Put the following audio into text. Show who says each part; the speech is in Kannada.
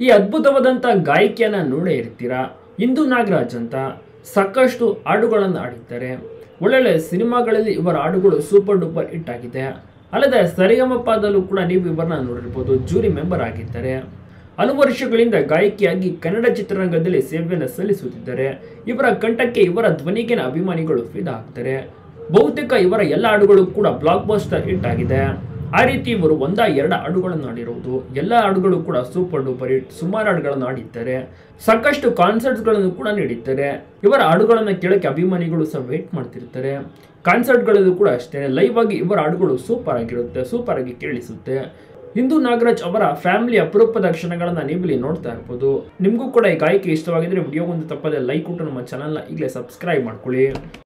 Speaker 1: ಈ ಅದ್ಭುತವಾದಂಥ ಗಾಯಕಿಯನ್ನ ನೋಡೇ ಇರ್ತೀರಾ ಇಂದು ನಾಗರಾಜ್ ಅಂತ ಸಾಕಷ್ಟು ಹಾಡುಗಳನ್ನು ಆಡಿದ್ದಾರೆ ಒಳ್ಳೊಳ್ಳೆ ಸಿನಿಮಾಗಳಲ್ಲಿ ಇವರ ಹಾಡುಗಳು ಸೂಪರ್ ಡೂಪರ್ ಹಿಟ್ ಆಗಿದೆ ಅಲ್ಲದೆ ಸರಿಗಮಪದಲ್ಲೂ ಕೂಡ ನೀವು ಇವರನ್ನ ನೋಡಿರ್ಬೋದು ಜೂರಿ ಮೆಂಬರ್ ಆಗಿದ್ದಾರೆ ಹಲವು ವರ್ಷಗಳಿಂದ ಗಾಯಕಿಯಾಗಿ ಕನ್ನಡ ಚಿತ್ರರಂಗದಲ್ಲಿ ಸೇವೆಯನ್ನು ಸಲ್ಲಿಸುತ್ತಿದ್ದಾರೆ ಇವರ ಕಂಠಕ್ಕೆ ಇವರ ಧ್ವನಿಗೆ ಅಭಿಮಾನಿಗಳು ಫಿದಾ ಆಗ್ತಾರೆ ಬಹುತೇಕ ಇವರ ಎಲ್ಲ ಹಾಡುಗಳು ಕೂಡ ಬ್ಲಾಕ್ ಬಸ್ಟರ್ ಹಿಟ್ ಆಗಿದೆ ಆ ರೀತಿ ಇವರು ಒಂದ ಎರಡ ಹಾಡುಗಳನ್ನು ಆಡಿರುವುದು ಎಲ್ಲ ಹಾಡುಗಳು ಕೂಡ ಸೂಪರ್ ಡೂಪರ್ ಹಿಟ್ ಸುಮಾರು ಹಾಡುಗಳನ್ನು ಆಡಿದ್ದಾರೆ ಸಾಕಷ್ಟು ಕಾನ್ಸರ್ಟ್ಸ್ಗಳನ್ನು ಕೂಡ ನೀಡಿದ್ದಾರೆ ಇವರ ಹಾಡುಗಳನ್ನು ಕೇಳಕ್ಕೆ ಅಭಿಮಾನಿಗಳು ಸಹ ವೇಟ್ ಮಾಡ್ತಿರ್ತಾರೆ ಕಾನ್ಸರ್ಟ್ಗಳಲ್ಲೂ ಕೂಡ ಅಷ್ಟೇ ಲೈವ್ ಆಗಿ ಇವರ ಹಾಡುಗಳು ಸೂಪರ್ ಆಗಿರುತ್ತೆ ಸೂಪರ್ ಆಗಿ ಕೇಳಿಸುತ್ತೆ ಹಿಂದೂ ನಾಗರಾಜ್ ಅವರ ಫ್ಯಾಮಿಲಿ ಅಪರೂಪದ ಕ್ಷಣಗಳನ್ನ ನೀವಿಲ್ಲಿ ನೋಡ್ತಾ ಇರ್ಬೋದು ನಿಮಗೂ ಕೂಡ ಈ ಗಾಯಕಿ ಇಷ್ಟವಾಗಿದ್ರೆ ವಿಡಿಯೋ ಒಂದು ತಪ್ಪದೆ ಲೈಕ್ ಕೊಟ್ಟು ನಮ್ಮ ಚಾನಲ್ನ ಈಗಲೇ ಸಬ್ಸ್ಕ್ರೈಬ್ ಮಾಡ್ಕೊಳ್ಳಿ